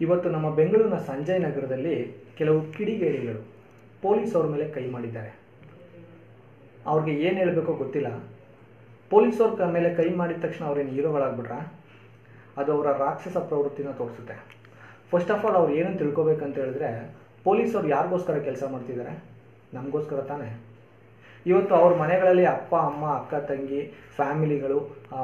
ಇವತ್ತು ನಮ್ಮ ಬೆಂಗಳೂರಿನ ಸಂಜಯ್ ನಗರದಲ್ಲಿ ಕೆಲವು ಕಿಡಿಗೇಡಿಗಳು ಪೊಲೀಸ್ ಅವ್ರ ಮೇಲೆ ಕೈ ಮಾಡಿದ್ದಾರೆ ಅವ್ರಿಗೆ ಏನು ಹೇಳಬೇಕೋ ಗೊತ್ತಿಲ್ಲ ಪೊಲೀಸವ್ರ ಕ- ಮೇಲೆ ಕೈ ಮಾಡಿದ ತಕ್ಷಣ ಅವ್ರೇನು ಹೀರೋಗಳಾಗ್ಬಿಟ್ರ ಅದು ಅವರ ರಾಕ್ಷಸ ಪ್ರವೃತ್ತಿನ ತೋರಿಸುತ್ತೆ ಫಸ್ಟ್ ಆಫ್ ಆಲ್ ಅವ್ರು ಏನಂತ ತಿಳ್ಕೊಬೇಕಂತ ಹೇಳಿದ್ರೆ ಪೊಲೀಸವ್ರು ಯಾರಿಗೋಸ್ಕರ ಕೆಲಸ ಮಾಡ್ತಿದ್ದಾರೆ ನಮಗೋಸ್ಕರ ತಾನೇ ಇವತ್ತು ಅವ್ರ ಮನೆಗಳಲ್ಲಿ ಅಪ್ಪ ಅಮ್ಮ ಅಕ್ಕ ತಂಗಿ ಫ್ಯಾಮಿಲಿಗಳು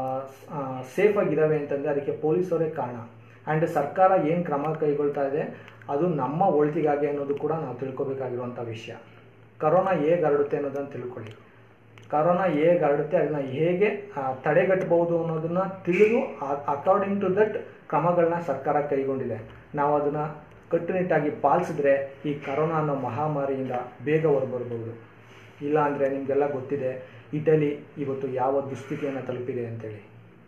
ಸೇಫಾಗಿದ್ದಾವೆ ಅಂತಂದರೆ ಅದಕ್ಕೆ ಪೊಲೀಸವರೇ ಕಾರಣ ಆ್ಯಂಡ್ ಸರ್ಕಾರ ಏನು ಕ್ರಮ ಕೈಗೊಳ್ತಾ ಇದೆ ಅದು ನಮ್ಮ ಒಳ್ತಿಗಾಗಿ ಅನ್ನೋದು ಕೂಡ ನಾವು ತಿಳ್ಕೊಬೇಕಾಗಿರುವಂಥ ವಿಷಯ ಕರೋನಾ ಹೇಗೆ ಹರಡುತ್ತೆ ಅನ್ನೋದನ್ನು ತಿಳ್ಕೊಳ್ಳಿ ಕರೋನಾ ಹೇಗೆ ಹರಡುತ್ತೆ ಅದನ್ನ ಹೇಗೆ ಆ, ತಡೆಗಟ್ಟಬಹುದು ಅನ್ನೋದನ್ನ ತಿಳಿದು ಅಕಾರ್ಡಿಂಗ್ ಟು ದಟ್ ಕ್ರಮಗಳನ್ನ ಸರ್ಕಾರ ಕೈಗೊಂಡಿದೆ ನಾವು ಅದನ್ನ ಕಟ್ಟುನಿಟ್ಟಾಗಿ ಪಾಲಿಸಿದ್ರೆ ಈ ಕರೋನಾ ಅನ್ನೋ ಮಹಾಮಾರಿಯಿಂದ ಬೇಗ ಹೊರಬರ್ಬೋದು ಇಲ್ಲ ಅಂದರೆ ನಿಮಗೆಲ್ಲ ಗೊತ್ತಿದೆ ಇಟಲಿ ಇವತ್ತು ಯಾವ ದುಸ್ಥಿತಿಯನ್ನು ತಲುಪಿದೆ ಅಂತೇಳಿ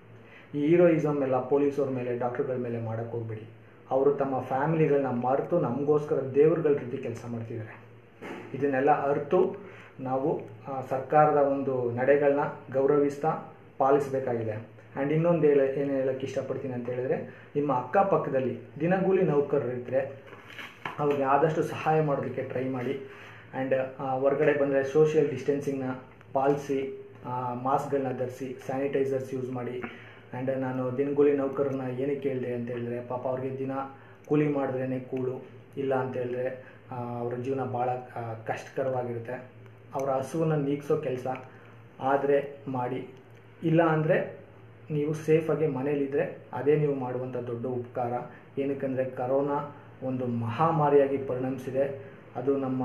ಈ ಹೀರೋಯಿಸಮ್ ಎಲ್ಲ ಪೊಲೀಸವ್ರ ಮೇಲೆ ಡಾಕ್ಟರ್ಗಳ ಮೇಲೆ ಮಾಡೋಕ್ಕೆ ಹೋಗ್ಬೇಡಿ ಅವರು ತಮ್ಮ ಫ್ಯಾಮಿಲಿಗಳನ್ನ ಮರೆತು ನಮಗೋಸ್ಕರ ದೇವ್ರುಗಳ ರೀತಿ ಕೆಲಸ ಮಾಡ್ತಿದ್ದಾರೆ ಇದನ್ನೆಲ್ಲ ಅರ್ತು ನಾವು ಆ, ಸರ್ಕಾರದ ಒಂದು ನಡೆಗಳನ್ನ ಗೌರವಿಸ್ತಾ ಪಾಲಿಸಬೇಕಾಗಿದೆ ಆ್ಯಂಡ್ ಇನ್ನೊಂದು ಹೇಳ ಏನು ಹೇಳೋಕ್ಕೆ ಇಷ್ಟಪಡ್ತೀನಿ ಅಂತ ಹೇಳಿದ್ರೆ ನಿಮ್ಮ ಅಕ್ಕಪಕ್ಕದಲ್ಲಿ ದಿನಗೂಲಿ ನೌಕರರಿದ್ದರೆ ಅವ್ರಿಗೆ ಆದಷ್ಟು ಸಹಾಯ ಮಾಡೋದಕ್ಕೆ ಟ್ರೈ ಮಾಡಿ ಆ್ಯಂಡ್ ಹೊರಗಡೆ ಬಂದರೆ ಸೋಷಿಯಲ್ ಡಿಸ್ಟೆನ್ಸಿಂಗ್ನ ಪಾಲಿಸಿ ಮಾಸ್ಕ್ಗಳನ್ನ ಧರಿಸಿ ಸ್ಯಾನಿಟೈಸರ್ಸ್ ಯೂಸ್ ಮಾಡಿ ಆ್ಯಂಡ್ ನಾನು ದಿನಗೂಲಿ ನೌಕರನ್ನ ಏನಕ್ಕೆ ಹೇಳಿದೆ ಅಂತ ಹೇಳಿದ್ರೆ ಪಾಪ ಅವ್ರಿಗೆ ದಿನ ಕೂಲಿ ಮಾಡಿದ್ರೇ ಕೂಳು ಇಲ್ಲ ಅಂತ ಹೇಳಿದ್ರೆ ಆ, ಅವ್ರ ಜೀವನ ಭಾಳ ಆ, ಕಷ್ಟಕರವಾಗಿರುತ್ತೆ ಅವರ ಹಸುವನ್ನು ನೀಗಿಸೋ ಕೆಲಸ ಆದರೆ ಮಾಡಿ ಇಲ್ಲ ಅಂದರೆ ನೀವು ಸೇಫಾಗಿ ಮನೇಲಿದ್ದರೆ ಅದೇ ನೀವು ಮಾಡುವಂಥ ದೊಡ್ಡ ಉಪಕಾರ ಏನಕ್ಕಂದರೆ ಕರೋನಾ ಒಂದು ಮಹಾಮಾರಿಯಾಗಿ ಪರಿಣಮಿಸಿದೆ ಅದು ನಮ್ಮ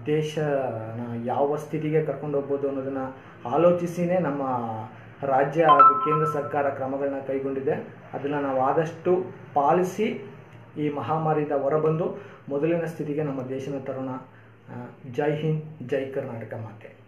ದೇಶನ ಯಾವ ಸ್ಥಿತಿಗೆ ಕರ್ಕೊಂಡು ಹೋಗ್ಬೋದು ಅನ್ನೋದನ್ನು ಆಲೋಚಿಸಿನೇ ನಮ್ಮ ರಾಜ್ಯ ಹಾಗೂ ಕೇಂದ್ರ ಸರ್ಕಾರ ಕ್ರಮಗಳನ್ನ ಕೈಗೊಂಡಿದೆ ಅದನ್ನು ನಾವು ಆದಷ್ಟು ಪಾಲಿಸಿ ಈ ಮಹಾಮಾರಿಯಿಂದ ಹೊರಬಂದು ಮೊದಲಿನ ಸ್ಥಿತಿಗೆ ನಮ್ಮ ದೇಶನ ತರೋಣ ಆ, ಜೈ ಹಿಂದ್ ಜೈ ಕರ್ನಾಟಕ ಮಾತೆ